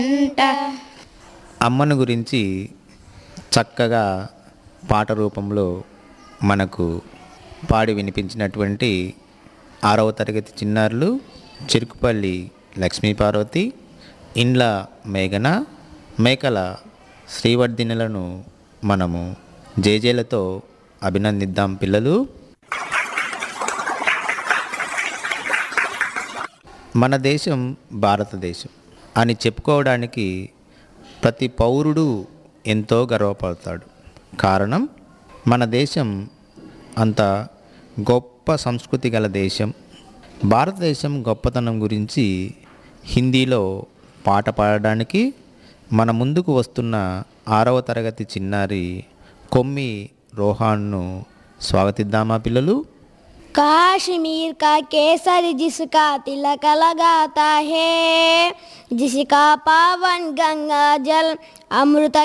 అమ్మను గురించి చక్కగా పాట రూపంలో మనకు పాడి వినిపించినటువంటి ఆరవ తరగతి చిన్నారులు చెరుకుపల్లి లక్ష్మీ పార్వతి ఇండ్ల మేఘన మేకల శ్రీవర్ధినులను మనము జేజేలతో అభినందిద్దాం పిల్లలు మన దేశం భారతదేశం అని చెప్పుకోవడానికి ప్రతి పౌరుడు ఎంతో గర్వపడతాడు కారణం మన దేశం అంత గొప్ప సంస్కృతి గల దేశం భారతదేశం గొప్పతనం గురించి హిందీలో పాట పాడడానికి మన ముందుకు వస్తున్న ఆరవ తరగతి చిన్నారి కొమ్మి రోహాన్ను స్వాగతిద్దామా పిల్లలు कश्मीर का केसर जिसका तिलक लगाता है जिसका पावन गंगा जल अमृत